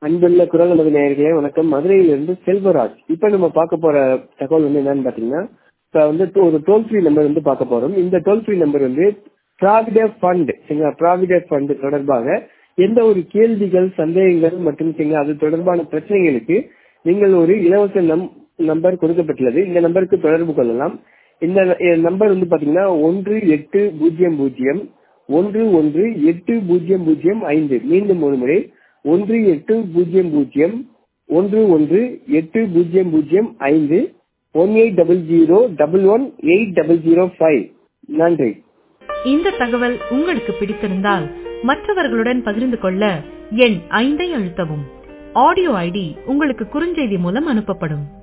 அன்புள்ள குரல் நமது நேயர்களே வணக்கம் மதுரையிலிருந்து செல்வராஜ் இப்ப நம்ம பார்க்க போற தகவல் வந்து என்னன்னு பாத்தீங்கன்னா இப்ப வந்து to- ஒரு டோல் ஃப்ரீ நம்பர் வந்து பார்க்க போறோம் இந்த டோல் ஃப்ரீ நம்பர் வந்து ப்ராவிடென்ட் ஃபண்ட் சரிங்களா ப்ராவிடென்ட் ஃபண்ட் தொடர்பாக எந்த ஒரு கேள்விகள் சந்தேகங்கள் மற்றும் சரிங்களா அது தொடர்பான பிரச்சனைகளுக்கு நீங்கள் ஒரு இலவச நம் நம்பர் கொடுக்கப்பட்டுள்ளது இந்த நம்பருக்கு தொடர்பு கொள்ளலாம் இந்த நம்பர் வந்து பாத்தீங்கன்னா ஒன்று எட்டு பூஜ்ஜியம் பூஜ்ஜியம் ஒன்று ஒன்று எட்டு பூஜ்ஜியம் பூஜ்ஜியம் ஐந்து மீண்டும் ஒரு முறை ஒன்று எட்டு பூஜ்ஜியம் பூஜ்ஜியம் ஒன்று ஒன்று எட்டு பூஜ்ஜியம் பூஜ்ஜியம் ஐந்து one eight double zero double one eight double zero five நன்றி இந்த தகவல் உங்களுக்கு பிடித்திருந்தால் மற்றவர்களுடன் பகிர்ந்து கொள்ள எண் ஐந்தை அழுத்தவும் ஆடியோ ஐடி உங்களுக்கு குறுஞ்செய்தி மூலம் அனுப்பப்படும்